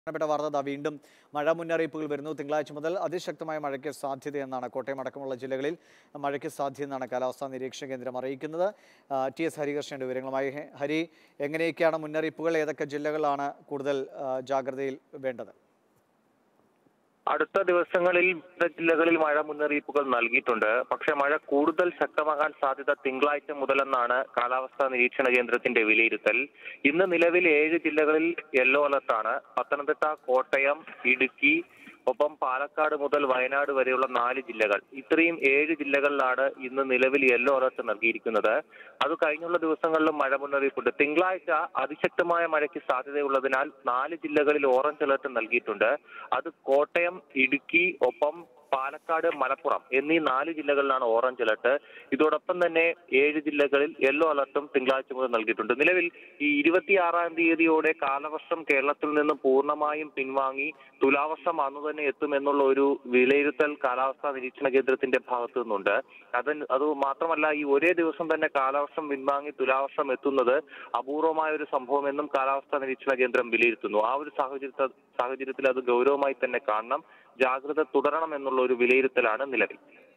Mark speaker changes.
Speaker 1: പ്രധാനപ്പെട്ട വാർത്ത ദാ വീണ്ടും മഴ മുന്നറിയിപ്പുകൾ വരുന്നു തിങ്കളാഴ്ച മുതൽ അതിശക്തമായ മഴയ്ക്ക് സാധ്യതയെന്നാണ് കോട്ടയം അടക്കമുള്ള ജില്ലകളിൽ മഴയ്ക്ക് സാധ്യതയെന്നാണ് കാലാവസ്ഥാ നിരീക്ഷണ കേന്ദ്രം അറിയിക്കുന്നത് ആ, ടി എസ് ഹരികൃഷ്ണന്റെ വിവരങ്ങളുമായി ഹെ- ഹരി എങ്ങനെയൊക്കെയാണ് മുന്നറിയിപ്പുകൾ ഏതൊക്കെ ജില്ലകളാണ് കൂടുതൽ ആ, ജാഗ്രതയിൽ വേണ്ടത്
Speaker 2: അടുത്ത ദിവസങ്ങളിൽ വിവിധ ജില്ലകളിൽ മഴ മുന്നറിയിപ്പുകൾ നൽകിയിട്ടുണ്ട് പക്ഷേ മഴ കൂടുതൽ ശക്തമാകാൻ സാധ്യത തിങ്കളാഴ്ച മുതലെന്നാണ് കാലാവസ്ഥാ നിരീക്ഷണ കേന്ദ്രത്തിന്റെ വിലയിരുത്തൽ ഇന്ന് നിലവിൽ ഏഴ് ജില്ലകളിൽ യെല്ലോ അലർട്ടാണ് പത്തനംതിട്ട കോട്ടയം ഇടുക്കി ഒപ്പം പാലക്കാട് മുതൽ വയനാട് വരെയുള്ള നാല് ജില്ലകൾ ഇത്രയും ഏഴ് ജില്ലകളിലാണ് ഇന്ന് നിലവിൽ യെല്ലോ അലർട്ട് നൽകിയിരിക്കുന്നത് അത് കഴിഞ്ഞുള്ള ദിവസങ്ങളിലും മഴ മുന്നറിയിപ്പുണ്ട് തിങ്കളാഴ്ച അതിശക്തമായ മഴയ്ക്ക് സാധ്യതയുള്ളതിനാൽ നാല് ജില്ലകളിൽ ഓറഞ്ച് അലർട്ട് നൽകിയിട്ടുണ്ട് അത് കോട്ടയം ഇടുക്കി ഒപ്പം പാലക്കാട് മലപ്പുറം എന്നീ നാല് ജില്ലകളിലാണ് ഓറഞ്ച് അലർട്ട് ഇതോടൊപ്പം തന്നെ ഏഴ് ജില്ലകളിൽ യെല്ലോ അലർട്ടും തിങ്കളാഴ്ച മുതൽ നൽകിയിട്ടുണ്ട് നിലവിൽ ഈ ഇരുപത്തിയാറാം തീയതിയോടെ കാലവർഷം കേരളത്തിൽ നിന്ന് പൂർണ്ണമായും പിൻവാങ്ങി തുലാവർഷം അന്ന് തന്നെ എത്തുമെന്നുള്ള ഒരു വിലയിരുത്തൽ കാലാവസ്ഥാ നിരീക്ഷണ കേന്ദ്രത്തിന്റെ ഭാഗത്തു നിന്നുണ്ട് അത് അത് മാത്രമല്ല ഈ ഒരേ ദിവസം തന്നെ കാലവർഷം പിൻവാങ്ങി തുലാവർഷം എത്തുന്നത് അപൂർവമായ ഒരു സംഭവമെന്നും കാലാവസ്ഥാ നിരീക്ഷണ കേന്ദ്രം വിലയിരുത്തുന്നു ആ ഒരു സാഹചര്യത്തിൽ സാഹചര്യത്തിൽ അത് ഗൗരവമായി തന്നെ കാണണം ജാഗ്രത തുടരണം എന്നുള്ള ഒരു വിലയിരുത്തലാണ് നിലവിൽ